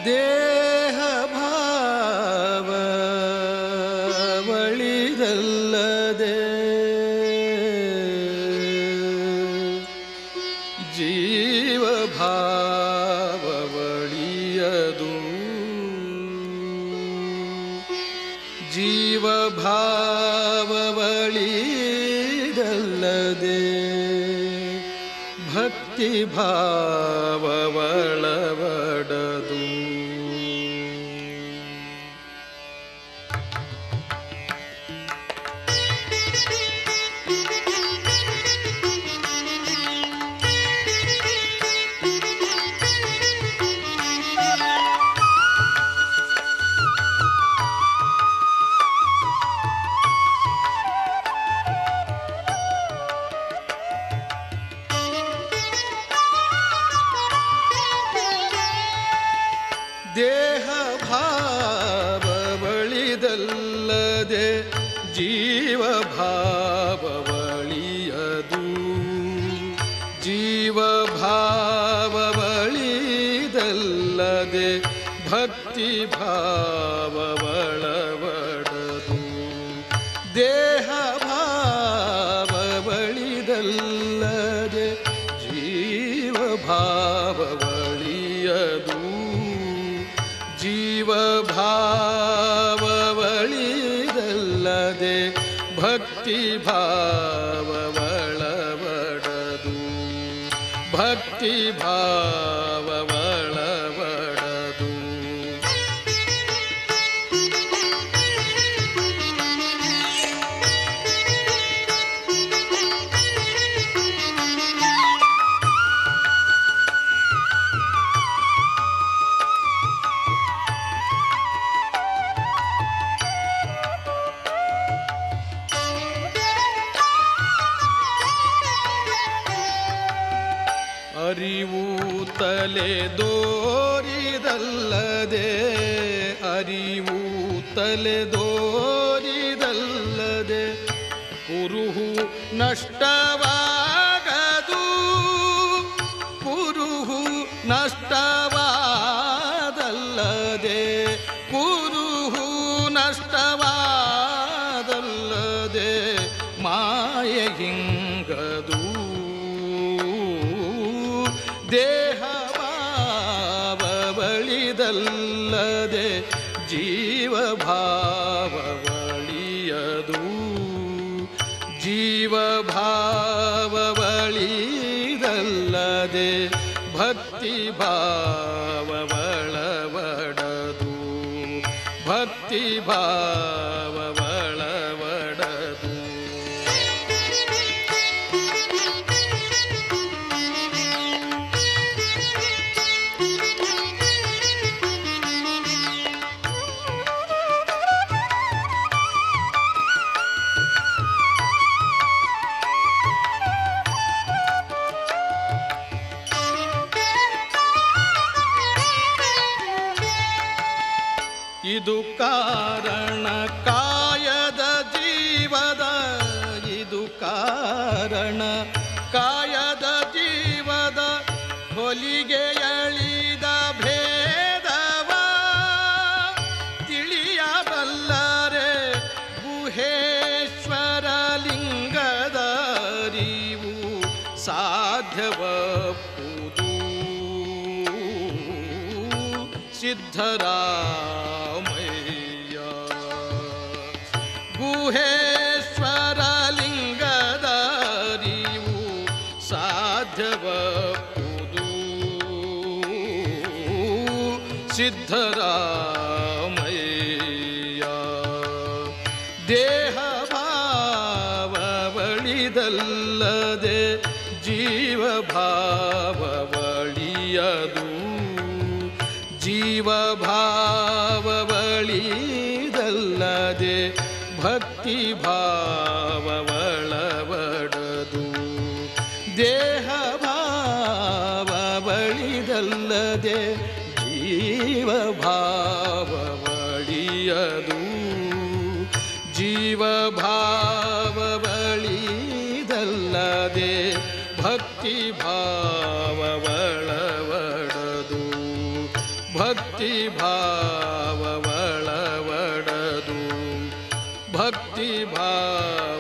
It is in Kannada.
ದೇಹ ಭಾವ ಒಳಿದಲ್ಲದೆ ಜೀವ ಭಾವ ಒಳಿಯದು ಜೀವ ಭಾವ ಒಳಿದಲ್ಲದೆ ಭಕ್ತಿ ಭಾವ ಒಳವಡದು ದೇಹ ಭಾವ ಬಳಿದಲ್ಲದೆ ಜೀವ ಭಾವ ಬಳಿಯದು ಜೀವ ಭಾವ ಬಳಿದಲ್ಲದೆ ಭಕ್ತಿ ಭಾವ ಒಳವಡದು ದೇಹ ಭಾವ ಬಳಿದಲ್ಲದೆ ಜೀವ ಭಾವ ಬಳಿಯದು ಜೀವ ಭಾವ ಬಳಿದಲ್ಲದೆ ಭಕ್ತಿ ಭಾವ ಒಳವಡದು ಭಕ್ತಿ ಭಾವ ಒಳವಡದು ಅರಿವು ತಲೆ ದೋರಿದಲ್ಲದೆ ಅರಿವು ತಲೆ ದೋರಿದಲ್ಲದೆ ಕುರುಹು ನಷ್ಟವಾಗದು ಕುರುಹು ನಷ್ಟವಾದಲ್ಲದೆ ಕುರುಹು ನಷ್ಟವಾದಲ್ಲದೆ ಮಾಯ ಹಿಂಗದು ದೇಹ ಭಾವ ಬಳಿದಲ್ಲದೆ ಜೀವ ಭಾವ ಬಳಿಯದು ಜೀವ ಭಾವ ಬಳಿದಲ್ಲದೆ ಭಕ್ತಿ ಭಾವ ಒಳವಡದು ಭಕ್ತಿ ಭಾವ ಒಳವಡದು ಇದು ಕಾರಣ ಕಾಯದ ಜೀವದ ಇದು ಕಾರಣ ಕಾಯದ ಜೀವದ ಹೊಲಿಗೆ ಎಳಿದ ಭೇದವ ತಿಳಿಯಬಲ್ಲರೆ ಗುಹೇಶ್ವರ ಲಿಂಗದ ಅರಿವು ಸಾಧ್ಯವಪ್ಪುದು ಸಿದ್ಧರಾಮಯ್ಯ ಗುಹೇಶ್ವರ ಲಿಂಗದ ಅರಿವು ಸಾಧ್ಯವಪ್ಪುದು ಸಿದ್ಧರಾಮಯ್ಯ ದೇಹ ಭಾವ ಬಳಿದಲ್ಲದೆ ಜೀವ ಭಾವ ಬಳಿಯದು ಜೀವ ಭಾವ ಬಳಿದಲ್ಲದೆ ಭಕ್ತಿ ಭಾವ ಒಳವಡದು ದೇಹ ಭಾವ ಬಳಿದಲ್ಲದೆ ಜೀವ ಭಾವ ಬಳಿಯದು ಜೀವ ಭಾವ ಬಳಿದಲ್ಲದೆ ಭಕ್ತಿ ಭಾವ ಒಳವಡದು ಭಕ್ತಿ ಭಾವವಳವಡದು ಭಕ್ತಿ ಭಾವ